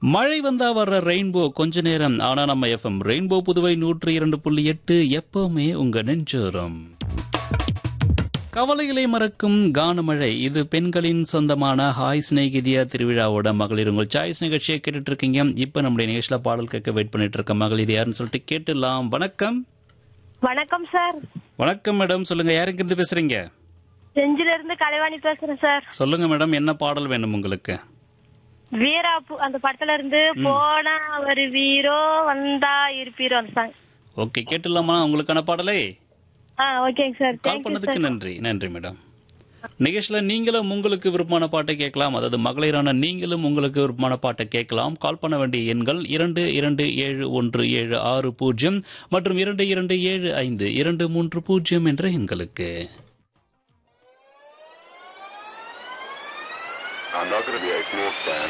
மழை வந்தா வர்ற ரெயின்போ கொஞ்ச நேரம் ஆனா நம்ம எஃப்எம் ரெயின்போ புதுவை நூற்றி இரண்டு புள்ளி எட்டு எப்பவுமே உங்க நெஞ்சோரம் கவலைகளை மறக்கும் கானமழை இது பெண்களின் சொந்தமான ஹாய் ஸ்நேகிதியா திருவிழாவோட மகளிர் உங்கள் சாய்ஸ் நிகழ்ச்சியை கேட்டுட்டு இருக்கீங்க இப்ப நம்முடைய நிகழ்ச்சியில பாடல் கேட்க வெயிட் பண்ணிட்டு இருக்க மகளிர் யாருன்னு சொல்லிட்டு கேட்டுலாம் வணக்கம் வணக்கம் சார் வணக்கம் மேடம் சொல்லுங்க யாருக்கு இருந்து பேசுறீங்க செஞ்சில இருந்து கலைவாணி பேசுறேன் சார் சொல்லுங்க மேடம் என்ன பாடல் வேணும் உங்களுக்கு வீராப்பு அந்த படத்துல இருந்து போனா ஒரு வீரோ வந்தா இருப்பீரோ அந்த சாங் ஓகே கேட்டுலாமா உங்களுக்கான பாடலை ஆ ஓகேங்க சார் கால் தேங்க்யூ பண்ணதுக்கு சார் நன்றி நன்றி மேடம் நிகழ்ச்சியில் நீங்களும் உங்களுக்கு விருப்பமான பாட்டை கேட்கலாம் அதாவது மகளிரான நீங்களும் உங்களுக்கு விருப்பமான பாட்டை கேட்கலாம் கால் பண்ண வேண்டிய எண்கள் இரண்டு இரண்டு ஏழு ஒன்று ஏழு ஆறு பூஜ்ஜியம் மற்றும் இரண்டு இரண்டு ஏழு ஐந்து இரண்டு மூன்று பூஜ்ஜியம் என்ற எண்களுக்கு I'm not going to be a smooth fan.